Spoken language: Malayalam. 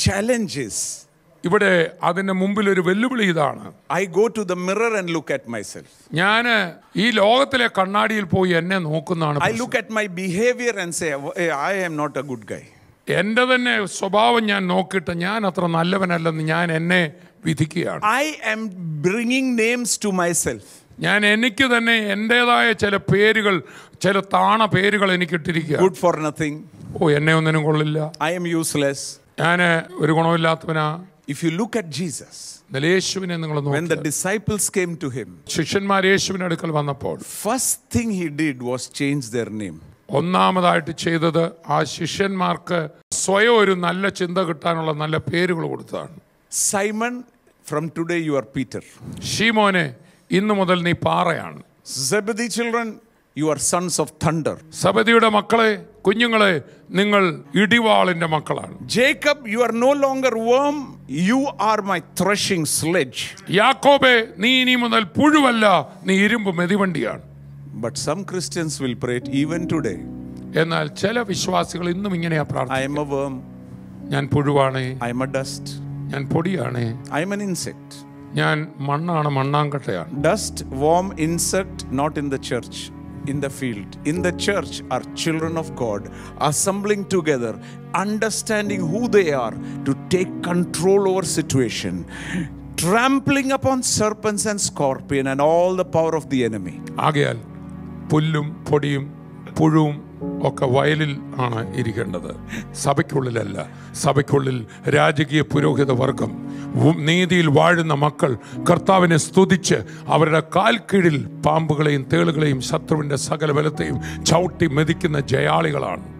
challenge is ഇവിടെ അതിന്റെ മുമ്പിൽ ഒരു വെല്ലുവിളി ഇതാണ് I go to the mirror and look at myself. ഞാൻ ഈ ലോകത്തിലെ കണ്ണാടിയിൽ പോയി എന്നെ നോക്കുന്നതാണ് I പ്രശ്നം. look at my behavior and say, "Hey, I am not a good guy. എന്റെ തന്നെ സ്വഭാവം ഞാൻ നോക്കിയിട്ട് ഞാൻ അത്ര നല്ലവനല്ലെന്ന് ഞാൻ എന്നെ വിധിക്കുകയാണ് I am bringing names to myself. ഞാൻ എനിക്ക് തന്നെ എൻ്റെതായ ചില പേരുകൾ ചില താണ പേരുകൾ എനിക്ക് ഇട്ടിരിക്കുക Good for nothing. ഓ എന്നെ ഒന്നിനും കൊള്ളില്ല I am useless. ഞാൻ ഒരു ഗുണമില്ലാത്തവനാ If you look at Jesus, എന്നാൽ യേശുവിനെ നിങ്ങൾ when the നോക്കി disciples came to him, ശിഷ്യന്മാർ യേശുവിന്റെ അടുക്കൽ വന്നപ്പോൾ first thing he did was change their name. ഒന്നാമതായിട്ട് ചെയ്തത് ആ ശിഷ്യന്മാർക്ക് സ്വയം ഒരു നല്ല ചിന്ത കിട്ടാനുള്ള നല്ല പേരുകൾ കൊടുത്തതാണ് Simon, from today you are Peter. ഷീമോനെ ഇന്നു മുതൽ നീ പാറയാണ് Zebedee children, you are sons of thunder. സബദിയുടെ മക്കളെ കുഞ്ഞുങ്ങളെ നിങ്ങൾ ഇടിവാളിന്റെ മക്കളാണ് Jacob, you are no longer worm, you are my threshing sledge. യാക്കോബെ നീ ഇനി മുതൽ പുഴുവല്ല നീ ഇരുമ്പ് മെതിവണ്ടിയാണ് But some Christians will pray it even today. എന്നാൽ ചില വിശ്വാസികൾ ഇന്നും ഇങ്ങനെയാ I പ്രാർത്ഥന am a worm, ഞാൻ പുഴുവാണേ I am a dust, ഞാൻ പൊടിയാണേ I am an insect. ഞാൻ മണ്ണാണ് മണ്ണാങ്കട്ടയാണ് Dust, worm, insect, not in the church, in the field. In the church are children of God assembling together, understanding who they are to take control over situation, trampling upon serpents and scorpion and all the power of the enemy. ആകയാൽ പുല്ലും പൊടിയും പുഴുവും ഒക്കെ വയലിൽ ആണ് ഇരിക്കേണ്ടത് സഭയ്ക്കുള്ളിലല്ല സഭയ്ക്കുള്ളിൽ രാജകീയ പുരോഹിത വർഗം ഉം നീതിയിൽ വാഴുന്ന മക്കൾ കർത്താവിനെ സ്തുതിച്ച് അവരുടെ കാൽക്കീഴിൽ പാമ്പുകളെയും തേളുകളെയും ശത്രുവിൻ്റെ സകല ബലത്തെയും ചവിട്ടി മെതിക്കുന്ന ജയാളികളാണ്